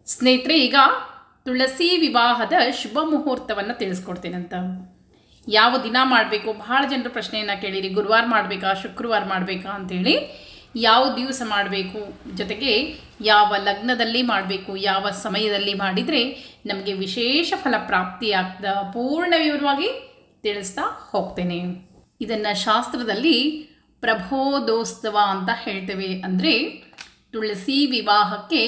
ಸ್ನೇಹಿತರೆ ಈಗ ತುಳಸಿ ವಿವಾಹದ ಶುಭ ಮುಹೂರ್ತವನ್ನು ತಿಳಿಸ್ಕೊಡ್ತೀನಂತ ಯಾವ ದಿನ ಮಾಡಬೇಕು ಬಹಳ ಜನರು ಪ್ರಶ್ನೆಯನ್ನು ಕೇಳಿರಿ ಗುರುವಾರ ಮಾಡಬೇಕಾ ಶುಕ್ರವಾರ ಮಾಡಬೇಕಾ ಅಂತೇಳಿ ಯಾವ ದಿವಸ ಮಾಡಬೇಕು ಜೊತೆಗೆ ಯಾವ ಲಗ್ನದಲ್ಲಿ ಮಾಡಬೇಕು ಯಾವ ಸಮಯದಲ್ಲಿ ಮಾಡಿದರೆ ನಮಗೆ ವಿಶೇಷ ಫಲ ಪ್ರಾಪ್ತಿಯಾಗ್ತದ ಪೂರ್ಣ ವಿವರವಾಗಿ ತಿಳಿಸ್ತಾ ಹೋಗ್ತೇನೆ ಇದನ್ನು ಶಾಸ್ತ್ರದಲ್ಲಿ ಪ್ರಬೋಧೋತ್ಸವ ಅಂತ ಹೇಳ್ತೇವೆ ಅಂದರೆ ತುಳಸಿ ವಿವಾಹಕ್ಕೆ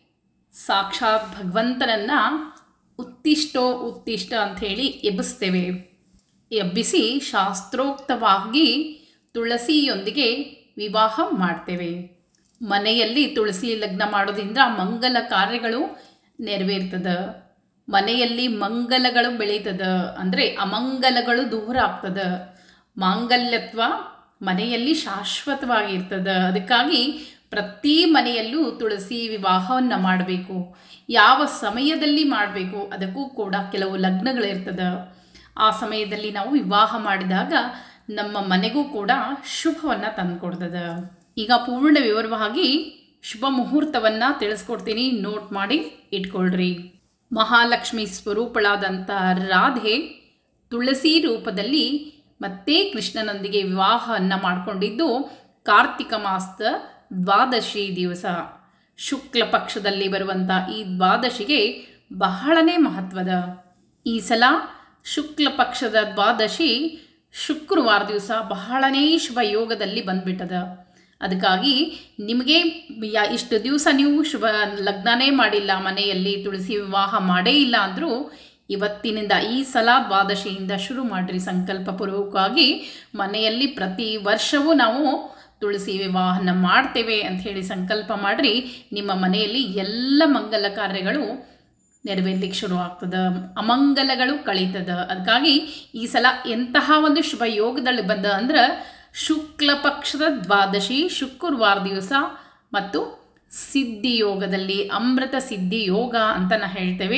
ಸಾಕ್ಷಾತ್ ಭಗವಂತನನ್ನು ಉತ್ತಿಷ್ಟೋ ಉತ್ತಿಷ್ಟ ಅಂಥೇಳಿ ಎಬ್ಬಿಸ್ತೇವೆ ಎಬ್ಬಿಸಿ ಶಾಸ್ತ್ರೋಕ್ತವಾಗಿ ತುಳಸಿಯೊಂದಿಗೆ ವಿವಾಹ ಮಾಡ್ತೇವೆ ಮನೆಯಲ್ಲಿ ತುಳಸಿ ಲಗ್ನ ಮಾಡೋದ್ರಿಂದ ಮಂಗಲ ಕಾರ್ಯಗಳು ನೆರವೇರ್ತದ ಮನೆಯಲ್ಲಿ ಮಂಗಲಗಳು ಬೆಳೀತದ ಅಂದರೆ ಅಮಂಗಲಗಳು ದೂರ ಆಗ್ತದ ಮಾಂಗಲ್ಯತ್ವ ಮನೆಯಲ್ಲಿ ಶಾಶ್ವತವಾಗಿರ್ತದ ಅದಕ್ಕಾಗಿ ಪ್ರತಿ ಮನೆಯಲ್ಲೂ ತುಳಸಿ ವಿವಾಹವನ್ನು ಮಾಡಬೇಕು ಯಾವ ಸಮಯದಲ್ಲಿ ಮಾಡಬೇಕು ಅದಕ್ಕೂ ಕೂಡ ಕೆಲವು ಲಗ್ನಗಳಿರ್ತದ ಆ ಸಮಯದಲ್ಲಿ ನಾವು ವಿವಾಹ ಮಾಡಿದಾಗ ನಮ್ಮ ಮನೆಗೂ ಕೂಡ ಶುಭವನ್ನು ತಂದುಕೊಡ್ತದ ಈಗ ಪೂರ್ಣ ವಿವರವಾಗಿ ಶುಭ ಮುಹೂರ್ತವನ್ನು ತಿಳಿಸ್ಕೊಡ್ತೀನಿ ನೋಟ್ ಮಾಡಿ ಇಟ್ಕೊಳ್ರಿ ಮಹಾಲಕ್ಷ್ಮಿ ಸ್ವರೂಪಳಾದಂಥ ರಾಧೆ ತುಳಸಿ ರೂಪದಲ್ಲಿ ಮತ್ತೆ ಕೃಷ್ಣನೊಂದಿಗೆ ವಿವಾಹವನ್ನು ಮಾಡಿಕೊಂಡಿದ್ದು ಕಾರ್ತಿಕ ಮಾಸದ ದ್ವಾದಶಿ ದಿವಸ ಶುಕ್ಲ ಪಕ್ಷದಲ್ಲಿ ಬರುವಂಥ ಈ ದ್ವಾದಶಿಗೆ ಬಹಳನೇ ಮಹತ್ವದ ಈ ಸಲ ಶುಕ್ಲ ಪಕ್ಷದ ದ್ವಾದಶಿ ಶುಕ್ರವಾರ ದಿವಸ ಬಹಳನೇ ಶುಭ ಯೋಗದಲ್ಲಿ ಬಂದ್ಬಿಟ್ಟದ ಅದಕ್ಕಾಗಿ ನಿಮಗೆ ಯಾ ಇಷ್ಟು ದಿವಸ ನೀವು ಶುಭ ಲಗ್ನನೇ ಮಾಡಿಲ್ಲ ಮನೆಯಲ್ಲಿ ತುಳಸಿ ವಿವಾಹ ಮಾಡೇ ಇಲ್ಲ ಅಂದರೂ ಇವತ್ತಿನಿಂದ ಈ ಸಲ ದ್ವಾದಶಿಯಿಂದ ಶುರು ಮಾಡಿರಿ ಸಂಕಲ್ಪಪೂರ್ವಕವಾಗಿ ಮನೆಯಲ್ಲಿ ಪ್ರತಿ ವರ್ಷವೂ ನಾವು ತುಳಸಿ ವಿವಾಹನ ಮಾಡ್ತೇವೆ ಅಂತ ಹೇಳಿ ಸಂಕಲ್ಪ ಮಾಡಿರಿ ನಿಮ್ಮ ಮನೆಯಲ್ಲಿ ಎಲ್ಲ ಮಂಗಲ ಕಾರ್ಯಗಳು ನೆರವೇರ್ಲಿಕ್ಕೆ ಶುರು ಆಗ್ತದೆ ಅಮಂಗಲಗಳು ಕಳೀತದ ಅದಕ್ಕಾಗಿ ಈ ಸಲ ಎಂತಹ ಒಂದು ಶುಭ ಯೋಗದಲ್ಲಿ ಬಂದ ಅಂದ್ರೆ ಶುಕ್ಲ ಪಕ್ಷದ ದ್ವಾದಶಿ ಶುಕ್ರವಾರ ದಿವಸ ಮತ್ತು ಸಿದ್ಧಿ ಯೋಗದಲ್ಲಿ ಅಮೃತ ಸಿದ್ಧಿ ಯೋಗ ಅಂತ ನಾ ಹೇಳ್ತೇವೆ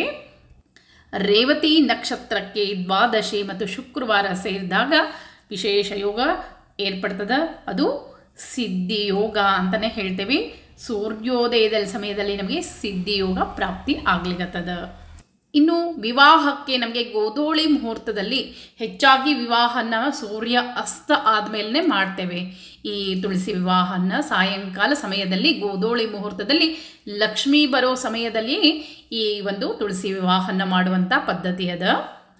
ರೇವತಿ ನಕ್ಷತ್ರಕ್ಕೆ ದ್ವಾದಶಿ ಮತ್ತು ಶುಕ್ರವಾರ ಸೇರಿದಾಗ ವಿಶೇಷ ಯೋಗ ಏರ್ಪಡ್ತದ ಅದು ಸಿದ್ಧಿ ಯೋಗ ಅಂತಲೇ ಹೇಳ್ತೇವೆ ಸೂರ್ಯೋದಯದ ಸಮಯದಲ್ಲಿ ನಮಗೆ ಸಿದ್ಧಿ ಯೋಗ ಪ್ರಾಪ್ತಿ ಆಗ್ಲಿಕತ್ತದ ಇನ್ನು ವಿವಾಹಕ್ಕೆ ನಮಗೆ ಗೋಧೋಳಿ ಮುಹೂರ್ತದಲ್ಲಿ ಹೆಚ್ಚಾಗಿ ವಿವಾಹನ ಸೂರ್ಯ ಅಸ್ತ ಆದಮೇಲೆ ಮಾಡ್ತೇವೆ ಈ ತುಳಸಿ ವಿವಾಹನ ಸಾಯಂಕಾಲ ಸಮಯದಲ್ಲಿ ಗೋಧೋಳಿ ಮುಹೂರ್ತದಲ್ಲಿ ಲಕ್ಷ್ಮೀ ಬರೋ ಸಮಯದಲ್ಲಿ ಈ ಒಂದು ತುಳಸಿ ವಿವಾಹನ ಮಾಡುವಂಥ ಪದ್ಧತಿ ಅದ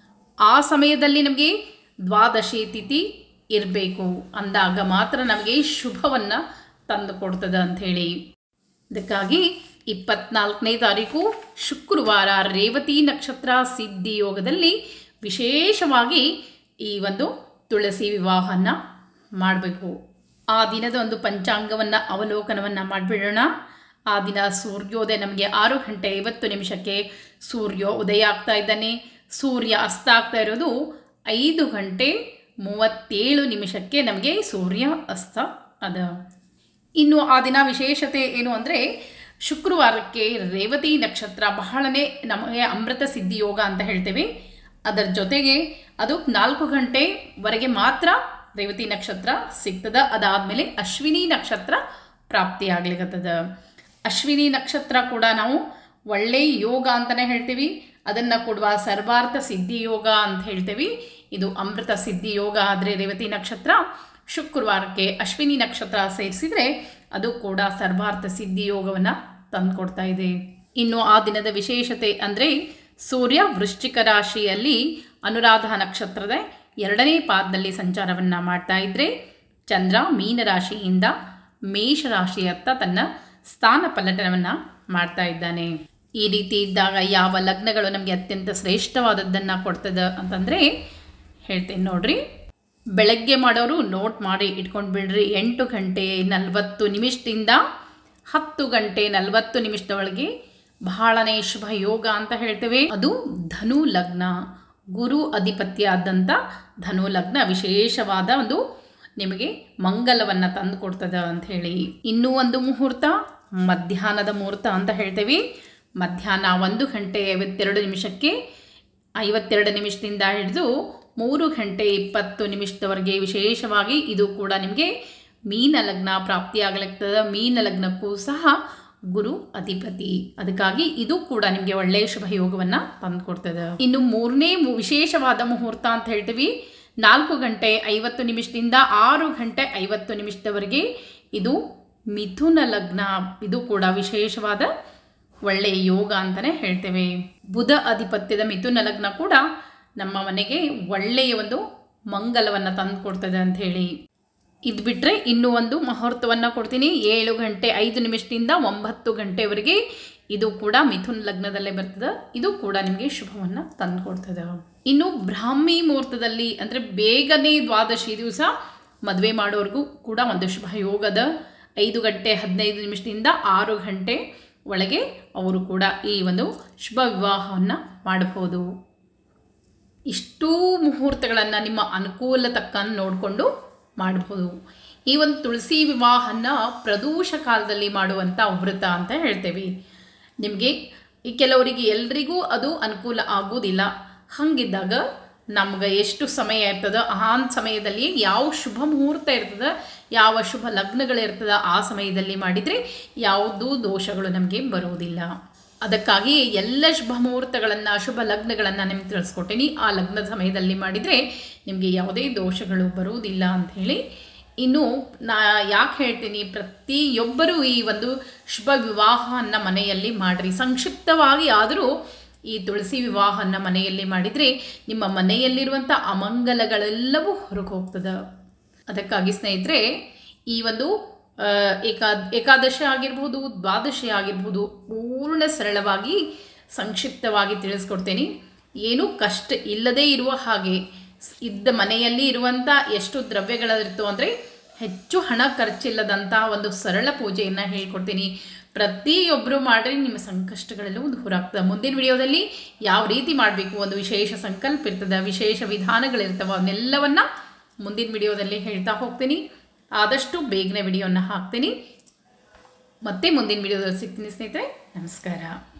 ಆ ಸಮಯದಲ್ಲಿ ನಮಗೆ ದ್ವಾದಶಿ ತಿಥಿ ಇರಬೇಕು ಅಂದಾಗ ಮಾತ್ರ ನಮಗೆ ಶುಭವನ್ನು ತಂದು ಕೊಡ್ತದ ಅಂಥೇಳಿ ಅದಕ್ಕಾಗಿ ಇಪ್ಪತ್ನಾಲ್ಕನೇ ತಾರೀಕು ಶುಕ್ರವಾರ ರೇವತಿ ನಕ್ಷತ್ರ ಸಿದ್ಧಿ ಯೋಗದಲ್ಲಿ ವಿಶೇಷವಾಗಿ ಈ ಒಂದು ತುಳಸಿ ವಿವಾಹನ ಮಾಡಬೇಕು ಆ ದಿನದ ಒಂದು ಪಂಚಾಂಗವನ್ನು ಅವಲೋಕನವನ್ನು ಮಾಡಿಬಿಡೋಣ ಆ ದಿನ ಸೂರ್ಯೋದಯ ನಮಗೆ ಆರು ಗಂಟೆ ಐವತ್ತು ನಿಮಿಷಕ್ಕೆ ಸೂರ್ಯ ಉದಯ ಆಗ್ತಾ ಇದ್ದಾನೆ ಸೂರ್ಯ ಅಸ್ತ ಆಗ್ತಾ ಇರೋದು ಐದು ಗಂಟೆ ಮೂವತ್ತೇಳು ನಿಮಿಷಕ್ಕೆ ನಮಗೆ ಸೂರ್ಯ ಅಸ್ತ ಅದ ಇನ್ನು ಆ ದಿನ ವಿಶೇಷತೆ ಏನು ಅಂದರೆ ಶುಕ್ರವಾರಕ್ಕೆ ರೇವತಿ ನಕ್ಷತ್ರ ಬಹಳನೇ ನಮಗೆ ಅಮೃತ ಸಿದ್ಧಿ ಯೋಗ ಅಂತ ಹೇಳ್ತೇವೆ ಅದರ ಜೊತೆಗೆ ಅದು ನಾಲ್ಕು ಗಂಟೆವರೆಗೆ ಮಾತ್ರ ರೇವತಿ ನಕ್ಷತ್ರ ಸಿಗ್ತದ ಅದಾದಮೇಲೆ ಅಶ್ವಿನಿ ನಕ್ಷತ್ರ ಪ್ರಾಪ್ತಿಯಾಗ್ಲಿಕತ್ತದ ಅಶ್ವಿನಿ ನಕ್ಷತ್ರ ಕೂಡ ನಾವು ಒಳ್ಳೆಯ ಯೋಗ ಅಂತಲೇ ಹೇಳ್ತೀವಿ ಅದನ್ನು ಕೊಡುವ ಸರ್ವಾರ್ಥ ಸಿದ್ಧಿ ಯೋಗ ಅಂತ ಹೇಳ್ತೇವೆ ಇದು ಅಮೃತ ಸಿದ್ಧಿ ಯೋಗ ಆದರೆ ರೇವತಿ ನಕ್ಷತ್ರ ಶುಕ್ರವಾರಕ್ಕೆ ಅಶ್ವಿನಿ ನಕ್ಷತ್ರ ಸೇರಿಸಿದರೆ ಅದು ಕೂಡ ಸರ್ವಾರ್ಥ ಸಿದ್ಧಿ ಯೋಗವನ್ನು ತಂದುಕೊಡ್ತಾ ಇದೆ ಇನ್ನು ಆ ದಿನದ ವಿಶೇಷತೆ ಅಂದರೆ ಸೂರ್ಯ ವೃಶ್ಚಿಕ ರಾಶಿಯಲ್ಲಿ ಅನುರಾಧ ನಕ್ಷತ್ರದ ಎರಡನೇ ಪಾದದಲ್ಲಿ ಸಂಚಾರವನ್ನು ಮಾಡ್ತಾ ಇದ್ದರೆ ಚಂದ್ರ ಮೀನರಾಶಿಯಿಂದ ಮೇಷರಾಶಿಯತ್ತ ತನ್ನ ಸ್ಥಾನ ಪಲ್ಲಟನವನ್ನು ಮಾಡ್ತಾ ಇದ್ದಾನೆ ಈ ರೀತಿ ಇದ್ದಾಗ ಯಾವ ಲಗ್ನಗಳು ನಮಗೆ ಅತ್ಯಂತ ಶ್ರೇಷ್ಠವಾದದ್ದನ್ನು ಕೊಡ್ತದ ಅಂತಂದರೆ ಹೇಳ್ತೇನೆ ನೋಡ್ರಿ ಬೆಳಗ್ಗೆ ಮಾಡೋರು ನೋಟ್ ಮಾಡಿ ಇಟ್ಕೊಂಡು ಬಿಡ್ರಿ ಎಂಟು ಗಂಟೆ ನಲವತ್ತು ನಿಮಿಷದಿಂದ ಹತ್ತು ಗಂಟೆ ನಲವತ್ತು ನಿಮಿಷದೊಳಗೆ ಬಹಳನೇ ಶುಭ ಯೋಗ ಅಂತ ಹೇಳ್ತೇವೆ ಅದು ಧನು ಲಗ್ನ ಗುರು ಅಧಿಪತ್ಯ ಆದಂಥ ಧನು ಲಗ್ನ ವಿಶೇಷವಾದ ಒಂದು ನಿಮಗೆ ಮಂಗಲವನ್ನು ತಂದು ಕೊಡ್ತದ ಅಂತ ಹೇಳಿ ಇನ್ನೂ ಒಂದು ಮುಹೂರ್ತ ಮಧ್ಯಾಹ್ನದ ಮುಹೂರ್ತ ಅಂತ ಹೇಳ್ತೇವೆ ಮಧ್ಯಾಹ್ನ ಒಂದು ಗಂಟೆ ಐವತ್ತೆರಡು ನಿಮಿಷಕ್ಕೆ ಐವತ್ತೆರಡು ನಿಮಿಷದಿಂದ ಹಿಡಿದು ಮೂರು ಗಂಟೆ ಇಪ್ಪತ್ತು ನಿಮಿಷದವರೆಗೆ ವಿಶೇಷವಾಗಿ ಇದು ಕೂಡ ನಿಮಗೆ ಮೀನ ಲಗ್ನ ಪ್ರಾಪ್ತಿಯಾಗಲಿರ್ತದೆ ಮೀನ ಲಗ್ನಕ್ಕೂ ಸಹ ಗುರು ಅಧಿಪತಿ ಅದಕ್ಕಾಗಿ ಇದು ಕೂಡ ನಿಮಗೆ ಒಳ್ಳೆಯ ಶುಭ ಯೋಗವನ್ನು ತಂದುಕೊಡ್ತದೆ ಇನ್ನು ಮೂರನೇ ಮು- ವಿಶೇಷವಾದ ಮುಹೂರ್ತ ಅಂತ ಹೇಳ್ತೀವಿ ನಾಲ್ಕು ಗಂಟೆ ಐವತ್ತು ನಿಮಿಷದಿಂದ ಆರು ಗಂಟೆ ಐವತ್ತು ನಿಮಿಷದವರೆಗೆ ಇದು ಮಿಥುನ ಲಗ್ನ ಇದು ಕೂಡ ವಿಶೇಷವಾದ ಒಳ್ಳೆಯ ಯೋಗ ಅಂತಲೇ ಹೇಳ್ತೇವೆ ಬುಧ ಅಧಿಪತ್ಯದ ಮಿಥುನ ಲಗ್ನ ಕೂಡ ನಮ್ಮ ಮನೆಗೆ ಒಳ್ಳೆಯ ಒಂದು ಮಂಗಲವನ್ನು ತಂದು ಕೊಡ್ತದೆ ಅಂತ ಹೇಳಿ ಇದು ಬಿಟ್ಟರೆ ಇನ್ನೂ ಒಂದು ಮುಹೂರ್ತವನ್ನು ಕೊಡ್ತೀನಿ ಏಳು ಗಂಟೆ ಐದು ನಿಮಿಷದಿಂದ ಒಂಬತ್ತು ಗಂಟೆವರೆಗೆ ಇದು ಕೂಡ ಮಿಥುನ್ ಲಗ್ನದಲ್ಲೇ ಬರ್ತದೆ ಇದು ಕೂಡ ನಿಮಗೆ ಶುಭವನ್ನು ತಂದು ಕೊಡ್ತದೆ ಇನ್ನು ಬ್ರಾಹ್ಮಿ ಮುಹೂರ್ತದಲ್ಲಿ ಅಂದರೆ ಬೇಗನೆ ದ್ವಾದಶಿ ದಿವಸ ಮದುವೆ ಮಾಡೋರ್ಗೂ ಕೂಡ ಒಂದು ಶುಭ ಯೋಗದ ಐದು ಗಂಟೆ ಹದಿನೈದು ನಿಮಿಷದಿಂದ ಆರು ಗಂಟೆ ಒಳಗೆ ಅವರು ಕೂಡ ಈ ಒಂದು ಶುಭ ವಿವಾಹವನ್ನು ಮಾಡಬಹುದು ಇಷ್ಟೂ ಮುಹೂರ್ತಗಳನ್ನು ನಿಮ್ಮ ಅನುಕೂಲ ತಕ್ಕಂಗೆ ನೋಡಿಕೊಂಡು ಮಾಡಬಹುದು ಈ ಒಂದು ತುಳಸಿ ವಿವಾಹನ ಪ್ರದೋಷ ಕಾಲದಲ್ಲಿ ಮಾಡುವಂಥ ವ್ರತ ಅಂತ ಹೇಳ್ತೇವೆ ನಿಮಗೆ ಈ ಕೆಲವರಿಗೆ ಎಲ್ರಿಗೂ ಅದು ಅನುಕೂಲ ಆಗೋದಿಲ್ಲ ಹಾಗಿದ್ದಾಗ ನಮ್ಗೆ ಎಷ್ಟು ಸಮಯ ಇರ್ತದೋ ಆ ಸಮಯದಲ್ಲಿ ಯಾವ ಶುಭ ಮುಹೂರ್ತ ಇರ್ತದೆ ಯಾವ ಶುಭ ಲಗ್ನಗಳಿರ್ತದೆ ಆ ಸಮಯದಲ್ಲಿ ಮಾಡಿದರೆ ಯಾವುದೂ ದೋಷಗಳು ನಮಗೆ ಬರುವುದಿಲ್ಲ ಅದಕ್ಕಾಗಿ ಎಲ್ಲ ಶುಭ ಮುಹೂರ್ತಗಳನ್ನು ಶುಭ ಲಗ್ನಗಳನ್ನು ನಿಮ್ಗೆ ತಿಳಿಸ್ಕೊಟ್ಟೀನಿ ಆ ಲಗ್ನದ ಸಮಯದಲ್ಲಿ ಮಾಡಿದರೆ ನಿಮಗೆ ಯಾವುದೇ ದೋಷಗಳು ಬರುವುದಿಲ್ಲ ಅಂತ ಹೇಳಿ ಇನ್ನು ನಾ ಯಾಕೆ ಹೇಳ್ತೀನಿ ಪ್ರತಿಯೊಬ್ಬರೂ ಈ ಒಂದು ಶುಭ ವಿವಾಹನ ಮನೆಯಲ್ಲಿ ಮಾಡಿರಿ ಸಂಕ್ಷಿಪ್ತವಾಗಿ ಆದರೂ ಈ ತುಳಸಿ ವಿವಾಹನ ಮನೆಯಲ್ಲಿ ಮಾಡಿದರೆ ನಿಮ್ಮ ಮನೆಯಲ್ಲಿರುವಂಥ ಅಮಂಗಲಗಳೆಲ್ಲವೂ ಹೊರಗೆ ಹೋಗ್ತದೆ ಅದಕ್ಕಾಗಿ ಸ್ನೇಹಿತರೆ ಈ ಒಂದು ಆ, ಏಕಾ ಏಕಾದಶಿ ಆಗಿರ್ಬೋದು ದ್ವಾದಶಿ ಆಗಿರ್ಬೋದು ಪೂರ್ಣ ಸರಳವಾಗಿ ಸಂಕ್ಷಿಪ್ತವಾಗಿ ತಿಳಿಸ್ಕೊಡ್ತೇನೆ ಏನೂ ಕಷ್ಟ ಇಲ್ಲದೇ ಇರುವ ಹಾಗೆ ಸ್- ಇದ್ದ ಮನೆಯಲ್ಲಿ ಇರುವಂಥ ಎಷ್ಟು ದ್ರವ್ಯಗಳಿರ್ತೋ ಅಂದರೆ ಹೆಚ್ಚು ಹಣ ಖರ್ಚಿಲ್ಲದಂಥ ಒಂದು ಸರಳ ಪೂಜೆಯನ್ನು ಹೇಳ್ಕೊಡ್ತೀನಿ ಪ್ರತಿಯೊಬ್ಬರು ಮಾಡಿದ್ರೆ ನಿಮ್ಮ ಸಂಕಷ್ಟಗಳೆಲ್ಲವೂ ದೂರ ಆಗ್ತದೆ ಮುಂದಿನ ವಿಡಿಯೋದಲ್ಲಿ ಯಾವ ರೀತಿ ಮಾಡಬೇಕು ಒಂದು ವಿಶೇಷ ಸಂಕಲ್ಪ ಇರ್ತದೆ ವಿಶೇಷ ವಿಧಾನಗಳಿರ್ತವೆ ಅವನ್ನೆಲ್ಲವನ್ನು ಮುಂದಿನ ವಿಡಿಯೋದಲ್ಲಿ ಹೇಳ್ತಾ ಹೋಗ್ತೀನಿ ಆದಷ್ಟು ಬೇಗನೆ ವಿಡಿಯೋನ ಹಾಕ್ತೀನಿ ಮತ್ತೆ ಮುಂದಿನ ವಿಡಿಯೋದಲ್ಲಿ ಸಿಗ್ತೀನಿ ಸ್ನೇಹಿತರೆ ನಮಸ್ಕಾರ